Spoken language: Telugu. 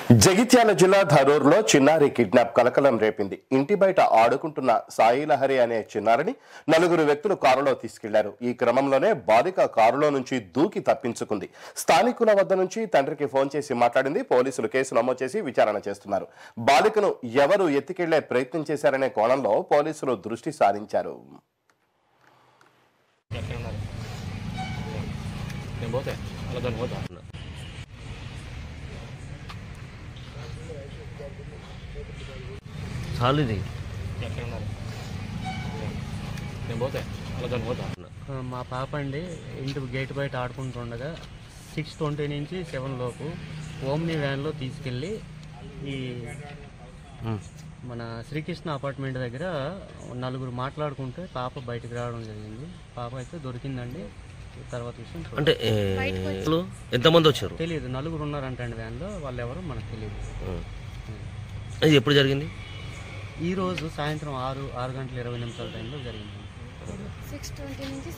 జగిత్యాల జిల్లా ధరూర్లో చిన్నారి కిడ్నాప్ కలకలం రేపింది ఇంటి బయట ఆడుకుంటున్న సాయి లహరి అనే చిన్నారిని నలుగురు వ్యక్తులు కారులో తీసుకెళ్లారు ఈ క్రమంలోనే బాలిక కారులో నుంచి దూకి తప్పించుకుంది స్థానికుల వద్ద నుంచి తండ్రికి ఫోన్ చేసి మాట్లాడింది పోలీసులు కేసు నమోదు చేసి విచారణ చేస్తున్నారు బాలికను ఎవరు ఎత్తికెళ్లే ప్రయత్నం చేశారనే కోణంలో పోలీసులు దృష్టి సారించారు ఎక్కడ ఉన్నారు నేను పోతే అలా దాన్ని పోతా చాలు ఇది ఎక్కడ ఉన్నారు నేను పోతే అలా దాన్ని పోతా మా పాప అండి ఇంటి గేట్ బయట ఆడుకుంటుండగా సిక్స్ ట్వంటీ నుంచి సెవెన్ లోపు ఓమ్ని వ్యాన్లో తీసుకెళ్ళి ఈ ఉమ్. మన శ్రీకృష్ణ అపార్ట్మెంట్ దగ్గర నలుగురు మాట్లాడుకుంటే పాప బయటకు రావడం జరిగింది పాప అయితే దొరికిందండి తర్వాత విషయం చూడాలి. అంటే ఏ, అసలు ఎంతమంది వచ్చారు తెలియదు నలుగురు ఉన్నారంటండి వ్యాన్లో వాళ్ళు ఎవరో మనకు తెలియదు ఉమ్. ఇది ఎప్పుడు జరిగింది ఈ రోజు సాయంత్రం ఆరు ఆరు గంటల ఇరవై నిమిషాల టైంలో జరిగింది సిక్స్ ట్వంటీ నుంచి